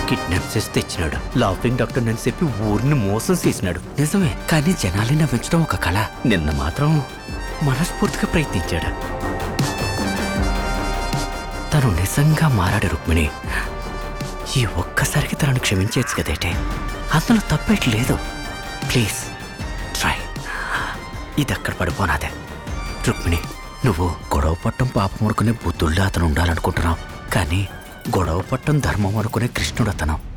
kidnap చేసి తెచ్చినాడు laughing doctor అని చెప్పి ఊరిని మోసం చేసినాడు నిజమే కానీ జనాల్ని నవ్వించడం ఒక కళ నిన్న మాత్రం మనస్ఫూర్తిగా ప్రయత్నించాడు తను నిజంగా మారాడు రుక్మిణి ఈ ఒక్కసారికి తనను క్షమించచ్చు కదేటే అందులో తప్పేటి లేదు ప్లీజ్ ట్రై ఇది అక్కడ పడిపోనాదే రుక్మిణి నువ్వు గొడవ పట్టం పాపం అనుకునే బుద్ధుల్లో అతను ఉండాలనుకుంటున్నావు కానీ గొడవ పట్టం ధర్మం అనుకునే కృష్ణుడు అతను